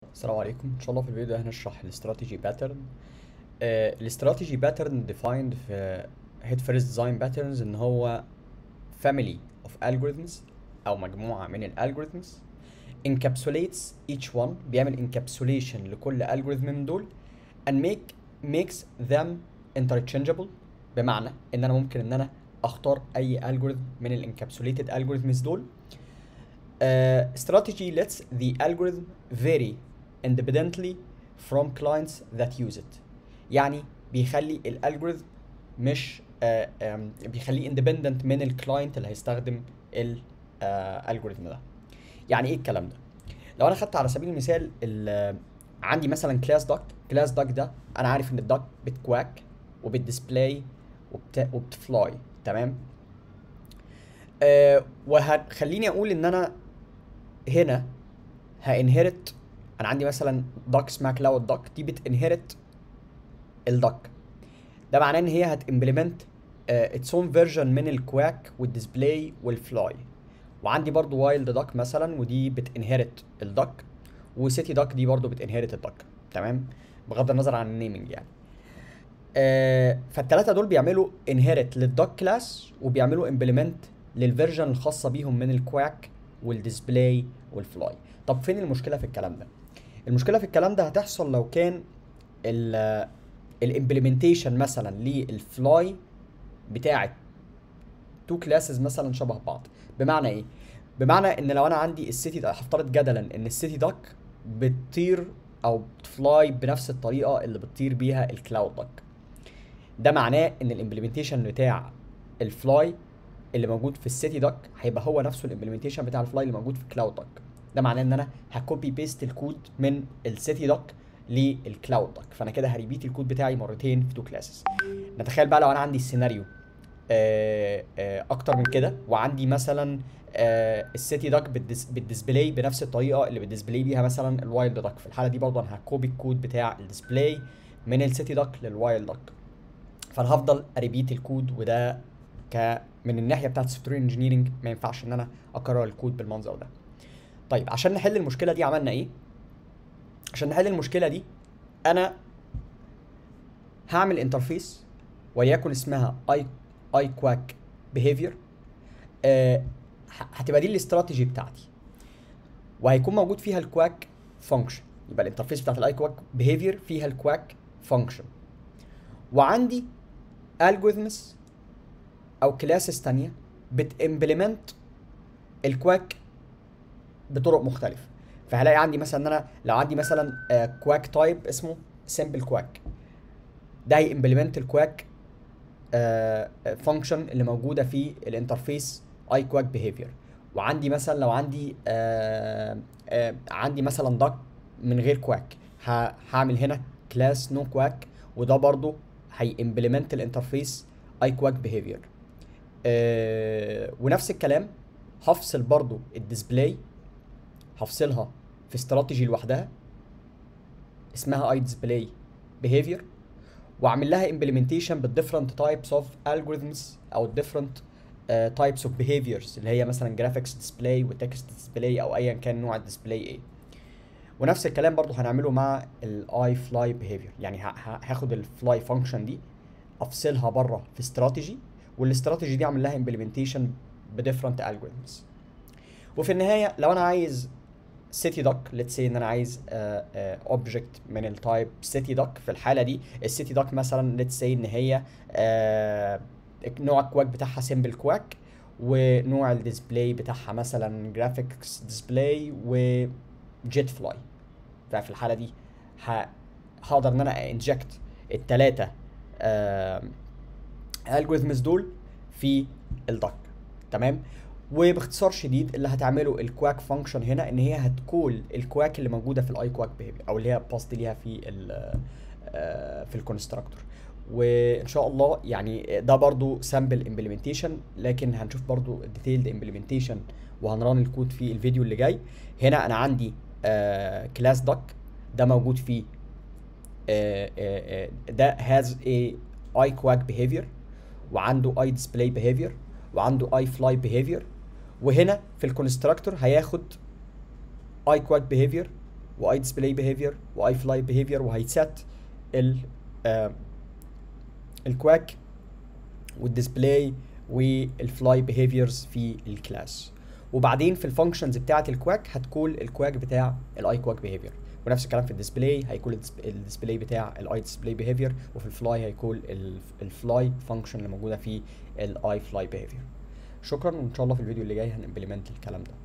السلام عليكم ان شاء الله في الفيديو ده هنشرح الاستراتيجي باترن الاستراتيجي باترن defined في هيد فيرست ديزاين باترنز ان هو family of algorithms او مجموعه من الالجوريثمز encapsulates each one بيعمل encapsulation لكل algorithm من دول and make makes them interchangeable بمعنى ان انا ممكن ان انا اختار اي algorithm من الانكابسوليتد algorithms دول Uh, strategy lets the algorithm vary independently from clients that use it يعني بيخلي الالجوريثم مش uh, um, بيخليه independent من الكلاينت اللي هيستخدم الالجوريثم ده يعني ايه الكلام ده لو انا خدت على سبيل المثال ال- عندي مثلا كلاس دوك كلاس دوك ده انا عارف ان الدوك بتكواك وبتديسبلاي وبت... وبتفلاي تمام أه وخليني اقول ان انا هنا هانهرت انا عندي مثلا دوك اسمها كلاود دوك دي بتنهرت الدوك ده معناه ان هي هتمبلمنت اتس اون فيرجن من الكواك والديسبلاي والفلاي وعندي برضو وايلد دوك مثلا ودي بتنهرت الدوك وسيتي دوك دي برضو بتنهرت الدوك تمام بغض النظر عن النيمنج يعني آه فالثلاثه دول بيعملوا انهيرت للدوك كلاس وبيعملوا امبلمنت للفيرجن الخاصه بيهم من الكواك والديسبلاي والفلاي طب فين المشكله في الكلام ده المشكله في الكلام ده هتحصل لو كان الامبلمنتيشن مثلا للفلاي بتاعه تو كلاسز مثلا شبه بعض بمعنى ايه بمعنى ان لو انا عندي السيتي ده هفترض جدلا ان السيتي دوك بتطير او بتفلاي بنفس الطريقه اللي بتطير بيها الكلاود دوك ده معناه ان الامبلمنتيشن بتاع الفلاي اللي موجود في السيتي دوك هيبقى هو نفسه الامبلمنتيشن بتاع الفلاي اللي موجود في كلاود دوك ده معناه ان انا هكوبي بيست الكود من السيتي دوك للكلاود دوك فانا كده هريبيت الكود بتاعي مرتين في تو كلاسز نتخيل بقى لو انا عندي السيناريو آه، آه، اكتر من كده وعندي مثلا آه، السيتي دوك بتدس بتديسبلاي بنفس الطريقه اللي بتديسبلاي بيها مثلا الوايلد دوك في الحاله دي برضه انا هكوبي الكود بتاع الديسبلاي من السيتي دوك للوايلد دوك فانا هفضل اريبيت الكود وده ك من الناحيه بتاعت السوفت وير انجينيرنج ما ينفعش ان انا اكرر الكود بالمنظر ده طيب عشان نحل المشكله دي عملنا ايه عشان نحل المشكله دي انا هعمل انترفيس وليكن اسمها اي اي كواك بيهيفير هتبقى دي الاستراتيجي بتاعتي وهيكون موجود فيها الكواك فانكشن يبقى الانترفيس بتاعت الاي كواك بيهيفير فيها الكواك فانكشن وعندي الجوريثمز او كلاسز تانية بتمبلمنت الكواك بطرق مختلفه فهلاقي عندي مثلا ان انا لو عندي مثلا كواك تايب اسمه سمبل كواك ده هيمبلمنت الكواك فانكشن اللي موجوده في الانترفيس اي كواك بيهيفير وعندي مثلا لو عندي آه آه عندي مثلا داك من غير كواك ه- هعمل هنا كلاس نو كواك وده برضو هيمبلمنت الانترفيس اي كواك بيهيفير آه ونفس الكلام هفصل برضو الديسبلاي هفصلها في استراتيجي لوحدها اسمها اي ديسبلاي بيهيفير واعمل لها implementation بالديفرنت تايبس اوف algorithms او different تايبس اوف behaviors اللي هي مثلا جرافيكس ديسبلاي وتكست ديسبلاي او ايا كان نوع الديسبلاي ايه ونفس الكلام برضو هنعمله مع الاي فلاي بيهيفير يعني ه- ه- هاخد الفلاي فانكشن دي افصلها بره في استراتيجي والاستراتيجي دي اعمل لها implementation بديفرنت algorithms وفي النهايه لو انا عايز سيتي دوك ليتس سي ان انا عايز اوبجكت من التايب سيتي دوك في الحاله دي السيتي دوك مثلا ليتس سي ان هي آه، نوع الكواك بتاعها سيمبل كواك ونوع الديسبلاي بتاعها مثلا جرافيكس ديسبلاي وجيت فلاي ففي الحاله دي ه- هقدر ان انا انجكت الثلاثه الجوريثمز دول في الدوك تمام وباختصار شديد اللي هتعمله الكواك فانكشن هنا ان هي هتكول الكواك اللي موجوده في الاي كواك بيهيفير او اللي هي باست ليها في ال آه، في الكونستراكتور وان شاء الله يعني ده برضو سامبل امبلمنتيشن لكن هنشوف برضو الديتيلد امبلمنتيشن وهنران الكود في الفيديو اللي جاي هنا انا عندي كلاس دوك ده موجود فيه آه، آه، آه، ده has a اي كواك behavior وعنده اي ديسبلاي behavior وعنده اي فلاي behavior وهنا في الكونستراكتور هياخد اي كواك behavior واي ديسبلاي بيهيفير واي فلاي بيهيفير وهيسات ال آه الكواك والديسبلاي والفلاي بيهيفيرز في الكلاس وبعدين في الفانكشنز بتاعه الكواك هتكون الكواك بتاع الاي كواك بيهيفير ونفس الكلام في الديسبلاي هيكون الديسبلاي بتاع الاي ديسبلاي بيهيفير وفي الفلاي هيكون الفلاي فانكشن اللي موجوده في الاي فلاي بيهيفير شكرا وان شاء الله في الفيديو اللي جاي هنimplement الكلام ده